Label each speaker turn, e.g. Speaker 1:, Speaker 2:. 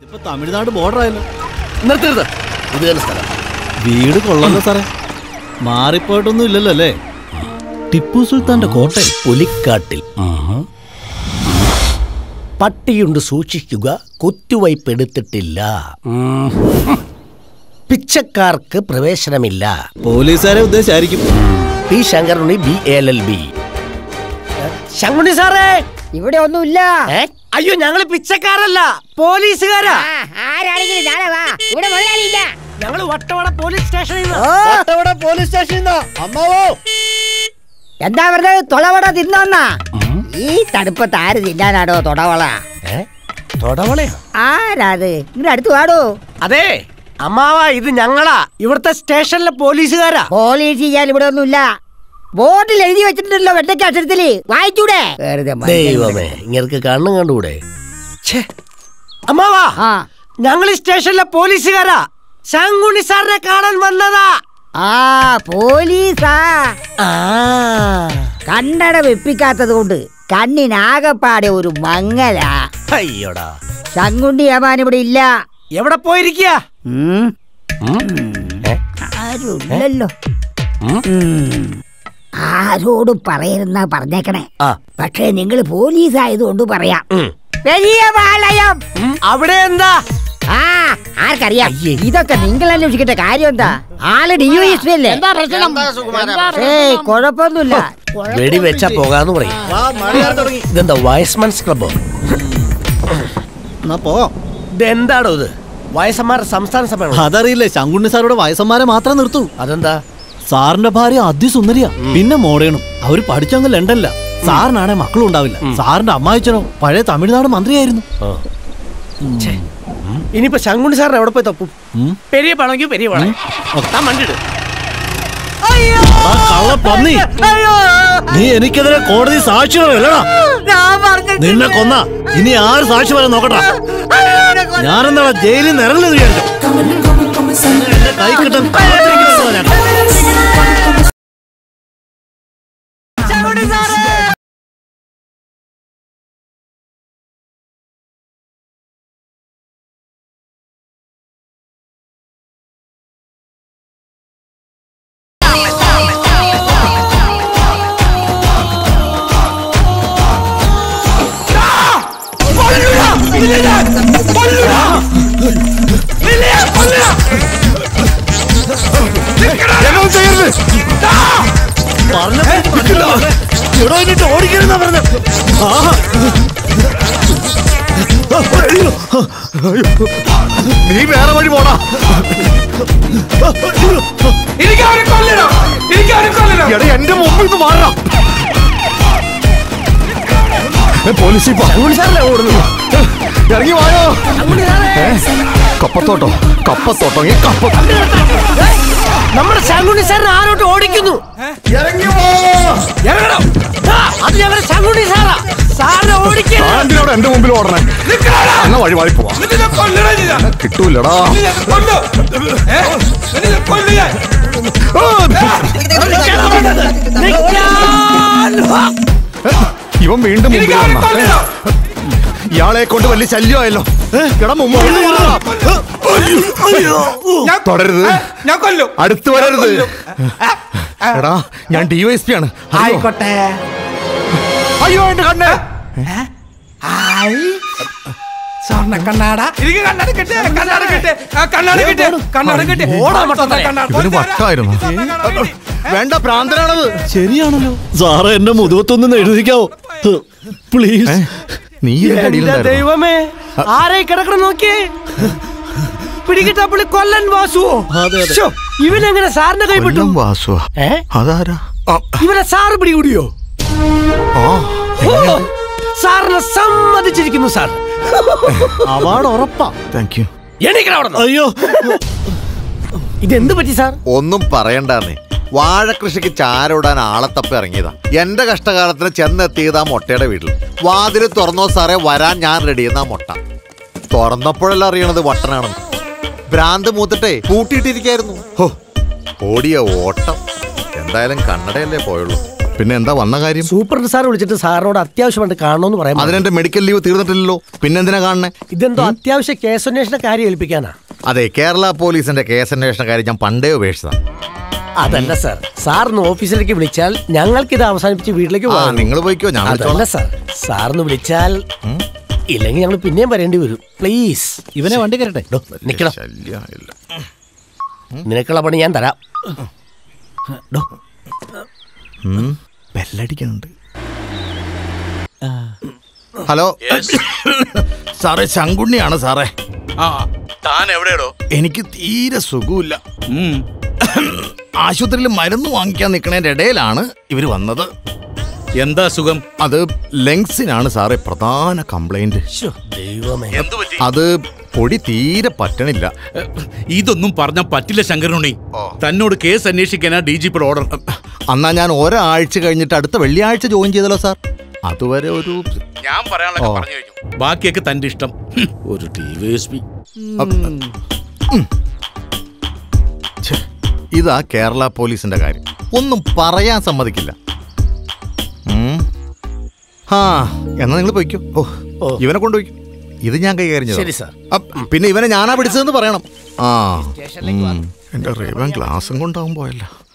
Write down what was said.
Speaker 1: ഇപ്പൊ തമിഴ്നാട് ബോർഡർ ആയല്ലോ
Speaker 2: നിർത്തരുത് ഇത് തന്നെ സ്ഥലം
Speaker 1: വീട് കൊള്ളല്ലോ സാറേ മാറിപ്പോയിട്ടൊന്നും ഇല്ലല്ലോ അല്ലേ ടിപ്പു സുൽത്താന്റെ കോട്ടയം
Speaker 2: പുലിക്കാട്ടിൽ പട്ടിയുണ്ട് സൂക്ഷിക്കുക കുത്തുവയ്പ് എടുത്തിട്ടില്ല ഉം. പിച്ചക്കാർക്ക് പ്രവേശനമില്ല
Speaker 1: പോലീസുകാരെ ഉദ്ദേശിച്ചായിരിക്കും
Speaker 2: P Shankarunni B L L B Shankuni സാറേ
Speaker 3: ഇവിടെ ഒന്നുമില്ല
Speaker 2: ഏ? അയ്യോ ഞങ്ങള് പിച്ചക്കാരല്ല പോലീസുകാരാ
Speaker 3: ആ, ആരാണെങ്കിലും നാളെ വാ ഇവിടെ മുതലാളിയില്ല
Speaker 2: ഞങ്ങള് വട്ടവട പോലീസ് സ്റ്റേഷനിൽ നിന്ന്
Speaker 1: പോലീസ് സ്റ്റേഷനിൽ അമ്മാവോ
Speaker 3: എന്താ പറഞ്ഞത് തൊളവട തിന്നാ ഈ തണുപ്പത്ത് ആര് തിന്നാനാടോ തൊടവള
Speaker 2: ഏ? തൊടവളയോ
Speaker 3: ആരാത് ഇങ്ങനെ അടുത്ത് വാടോ
Speaker 2: അതെ അമ്മാവ ഇത് ഞങ്ങളാ ഇവിടുത്തെ സ്റ്റേഷനിലെ പോലീസുകാരാ
Speaker 3: പോലീസ് ചെയ്യാൻ ഇവിടെ ഒന്നുമില്ല ബോർഡിൽ എഴുതി വെച്ചിട്ടുണ്ടല്ലോ വെട്ടയ്ക്ക് അക്ഷരത്തില് വായിച്ചൂടെ വെറുതെ മനുഷ്യൻ
Speaker 2: ദൈവമേ ഇങ്ങനെ കണ്ണും കണ്ടുകൂടെ ഛേ അമ്മാവാ
Speaker 3: ആ
Speaker 2: ഞങ്ങൾ ഈ സ്റ്റേഷനിലെ പോലീസുകാരാ ശങ്കുണി സാറിനെ കാണാൻ വന്നതാ
Speaker 3: ആ പോലീസാ
Speaker 2: ആ
Speaker 3: കണ്ണട വെപ്പിക്കാത്തത് കൊണ്ട് കണ്ണിനാകപ്പാടെ ഒരു മങ്ങല
Speaker 2: അയ്യോടാ
Speaker 3: ശങ്കുണ്ടി അമാൻ ഇവിടെ ഇല്ല
Speaker 2: എവിടെ പോയിരിക്കുക
Speaker 3: ഉം. ആരുമില്ലല്ലോ ഉം. ആരോടും പറയരുന്ന പറഞ്ഞേക്കണേ
Speaker 2: ആ
Speaker 3: പക്ഷേ നിങ്ങൾ പോലീസ് ആയതുകൊണ്ട് പറയാം
Speaker 2: ഉം.
Speaker 3: വലിയ പാളയം
Speaker 2: അവിടെ എന്താ
Speaker 3: ആ ആർക്കറിയാം
Speaker 2: അയ്യേ.
Speaker 3: ഇതൊക്കെ നിങ്ങൾ അന്വേഷിക്കേണ്ട കാര്യം എന്താ ആള് ഡി യു എസ് പി അല്ലേ ഏയ് കുഴപ്പമൊന്നുമില്ല
Speaker 2: വെടി വെച്ചാ പോകാന്ന് പറയും ഇതെന്താ വയസ്മൻസ് ക്ലബോ
Speaker 1: എന്നാ പോവാം
Speaker 2: ഇതെന്താടോ ഇത് വയസ്സന്മാരുടെ സംസ്ഥാന സഭയാണോ
Speaker 1: അതറിയില്ലേ ശങ്കുണ്ണി സാറുടെ വയസ്സന്മാരെ മാത്രം നിർത്തൂ
Speaker 2: അതെന്താ
Speaker 1: സാറിന്റെ ഭാര്യ അതിസുന്ദരിയാ പിന്നെ മോഡേണും അവര് പഠിച്ചങ്ങ് ലണ്ടനില്ല സാറിനാണെ മക്കളും ഉണ്ടാവില്ല സാറിന്റെ അമ്മായിച്ചനോ പഴയ തമിഴ്നാട് മന്ത്രിയായിരുന്നു
Speaker 2: ഛേ. ഇനിയിപ്പോ ശങ്കുണി സാറിന് എവിടെ പോയി തപ്പും
Speaker 1: ഉം.
Speaker 2: പെരിയ പണമെങ്കിൽ പെരിയ പണം താൻ മണ്ടിട്
Speaker 1: ആ കള്ളപ്പന്നി. നീ എനിക്കെതിരെ കോടതി സാക്ഷികളല്ലടാ നിന്നെ കൊന്ന ഇനി ആര് സാക്ഷി വരെ നോക്കട്ടാ ഞാനെന്താ ജയിലിൽ നിന്ന് ഇറങ്ങുന്നത് വിചാരിച്ചോ എന്റെ കൈ കിട്ടാൻ കാത്തിരിക്കുന്നതാ ഞാൻ. പറഞ്ഞ എടോ എന്നിട്ട് ഓടിക്കരുന്നാ പറഞ്ഞ നീ വേറെ വഴി പോടാ എടാ എന്റെ മുമ്പിൽ നിന്ന് മാറാ പോലീസ് ഇറങ്ങി വായോ ഏ? കപ്പത്തോട്ടോ കപ്പത്തോട്ടോ ഈ കപ്പ
Speaker 2: നമ്മുടെ ശങ്കുണി സാറിന് ആരോട്ട് ഓടിക്കുന്നു
Speaker 1: ഇറങ്ങി പോ
Speaker 2: ആ, അത് ഞങ്ങളുടെ ശങ്കുണി സാറാ സാറിനെ ഓടിക്കുന്നു
Speaker 1: എന്തിനോട് എന്റെ മുമ്പിൽ ഓടണേ എന്നാ വഴി വാഴി പോവാ കിട്ടൂലടാ ഇവൻ വീണ്ടും മുമ്പിൽ വന്നാ. ഇയാളെ കൊണ്ട് വലിയ ശല്യമായല്ലോ എടാ മുമ്പ് തുടരുത്
Speaker 4: ഞാൻ കൊല്ലും
Speaker 1: അടുത്ത് വരരുത് എടാ ഞാൻ ഡിവൈഎസ്പി ആണ് അറിയോ?
Speaker 2: ആയിക്കോട്ടെ
Speaker 1: അയ്യോ എന്റെ കണ്ണ്
Speaker 4: സ്വർണ്ണ കണ്ണാട എനിക്ക് കണ്ണാടി കിട്ടേ കണ്ണാടി കിട്ടേ കണ്ണാടി കിട്ടേ കണ്ണാടി കിട്ടേ
Speaker 2: ഓടാ മട്ടത്തറ.
Speaker 1: ഇവന് വട്ടായിരുന്നു വേണ്ട പ്രാന്തനാണത് ശരിയാണല്ലോ സാറ് എന്നെ മുതുകത്തൊന്നും എഴുതിക്കാവോ പ്ലീസ് നീ ഇതിന്റെ
Speaker 2: എന്റെ
Speaker 1: അടിയിലുണ്ടായിരുന്നോ?
Speaker 2: ദൈവമേ ആരെ കിടക്കണം നോക്കിയേ പിടികിട്ടാ പുള്ളി കൊല്ലൻ വാസുവോ
Speaker 1: അതെ, അതെ.
Speaker 2: ശ്ശോ, ഇവനെങ്ങനെ സാറിന്റെ കൈപ്പെട്ടു
Speaker 1: കൊല്ലം വാസുവാ
Speaker 2: ഏ?
Speaker 1: അതാരാ ആ,
Speaker 2: ഇവനെ സാറ് പിടികൂടിയോ
Speaker 1: ആ
Speaker 2: ഓ, സാറിനെ സമ്മതിച്ചിരിക്കുന്നു സാർ
Speaker 1: അവാർഡ് ഉറപ്പാ താങ്ക് യു
Speaker 2: എണീക്കണം അവിടുന്ന്.
Speaker 1: അയ്യോ
Speaker 2: ഇതെന്ത് പറ്റി സാർ
Speaker 5: ഒന്നും പറയണ്ടാന്നേ വാഴകൃഷിക്ക് ചാരോടാൻ ആളെ തപ്പി ഇറങ്ങിയതാ എന്റെ കഷ്ടകാലത്തിന് ചെന്നെത്തിയത് ആ മുട്ടയുടെ വീട്ടിൽ വാതില് തുറന്നോ സാറേ വരാൻ ഞാൻ റെഡി എന്നാ മുട്ട തുറന്നപ്പോഴല്ല അറിയണത് വട്ടനാണെന്ന് ഭ്രാന്ത് മൂത്തിട്ടേ പൂട്ടിയിട്ടിരിക്കായിരുന്നു ഹോ ഓടിയ ഓട്ടം എന്തായാലും കണ്ണടയല്ലേ പോയുള്ളൂ പിന്നെ എന്താ വന്ന കാര്യം
Speaker 2: സൂപ്രണ്ട് സാർ വിളിച്ചിട്ട് സാറിനോട് അത്യാവശ്യമായിട്ട് കാണണമെന്ന് പറയാൻ പറഞ്ഞു.
Speaker 5: അതിനെന്റെ മെഡിക്കൽ ലീവ് തീർന്നിട്ടില്ലല്ലോ പിന്നെന്തിനാ കാണണേ
Speaker 2: ഇതെന്തോ അത്യാവശ്യ കേസന്വേഷണ കാര്യം ഏൽപ്പിക്കാനാ
Speaker 5: അതെ കേരള പോലീസിന്റെ കേസ് അന്വേഷണ കാര്യം ഞാൻ പണ്ടേ ഉപേക്ഷിച്ചതാ
Speaker 2: അതല്ല സാർ സാറിന് ഓഫീസിലേക്ക് വിളിച്ചാൽ ഞങ്ങൾക്ക് ഇത് അവസാനിപ്പിച്ച് വീട്ടിലേക്ക്
Speaker 5: ആ
Speaker 2: പോകാം
Speaker 5: നിങ്ങൾ പോയിക്കോ ഞാൻ
Speaker 2: അതല്ല
Speaker 5: വിളിച്ചോളാം.
Speaker 2: സാർ സാറിന് വിളിച്ചാൽ ഇല്ലെങ്കിൽ ഞങ്ങൾ പിന്നെയും വരേണ്ടി വരും പ്ലീസ്
Speaker 1: ഇവനെ വണ്ടി കയറട്ടെ
Speaker 2: നിക്കണം
Speaker 5: ശല്യമായില്ല.
Speaker 2: നിനക്കുള്ള പണി ഞാൻ തരാം
Speaker 5: ഉം, ബെല്ലടിക്കുന്നുണ്ട് ഹലോ സാറേ ശങ്കുണ്ണിയാണ് സാറേ
Speaker 6: ആ താൻ എവിടെയാടോ
Speaker 5: എനിക്ക് തീരെ സുഖമില്ല
Speaker 6: ഉം.
Speaker 5: ആശുപത്രിയിൽ മരുന്ന് വാങ്ങിക്കാൻ നിൽക്കണതിന്റെ ഇടയിലാണ് ഇവർ വന്നത്
Speaker 6: എന്താ സുഖം
Speaker 5: അത് ലങ്സിനാണ് സാറേ പ്രധാന കംപ്ലൈന്റ്
Speaker 2: ശ്ശോ, ദൈവമേ
Speaker 6: എന്തു പറ്റി
Speaker 5: അത് പൊടി തീരെ പറ്റണില്ല
Speaker 6: ഇതൊന്നും പറഞ്ഞാൽ പറ്റില്ല ശങ്കരനുണ്ണി തന്നോട് കേസ് അന്വേഷിക്കാനാ ഡി ജി പിയുടെ ഓർഡർ
Speaker 5: എന്നാ ഞാൻ ഒരാഴ്ച കഴിഞ്ഞിട്ട് അടുത്ത വെള്ളിയാഴ്ച ജോയിൻ ചെയ്തല്ലോ സാർ അതുവരെ ഒരു
Speaker 6: ഞാൻ പറയാനുള്ള പറഞ്ഞു കഴിഞ്ഞു ബാക്കിയൊക്കെ തന്റെ ഇഷ്ടം ഹും, ഒരു ടി വി എസ് പി
Speaker 5: ഛെ, ഇതാ കേരള പോലീസിന്റെ കാര്യം ഒന്നും പറയാൻ സമ്മതിക്കില്ല ഉം. ആ എന്നാ നിങ്ങൾ പോയിക്കോ ഓ
Speaker 2: ഓ.
Speaker 5: ഇവനെ കൊണ്ടുപോയിക്കോ ഇത് ഞാൻ കൈകാര്യം ചെയ്തോളാം.
Speaker 2: ശരി, സാർ.
Speaker 5: അപ്പ് പിന്നെ ഇവനെ ഞാനാ പിടിച്ചതെന്ന് പറയണം ആ ഉം. എന്റെ റേവൻ ഗ്ലാസും കൊണ്ടാവും പോയല്ലോ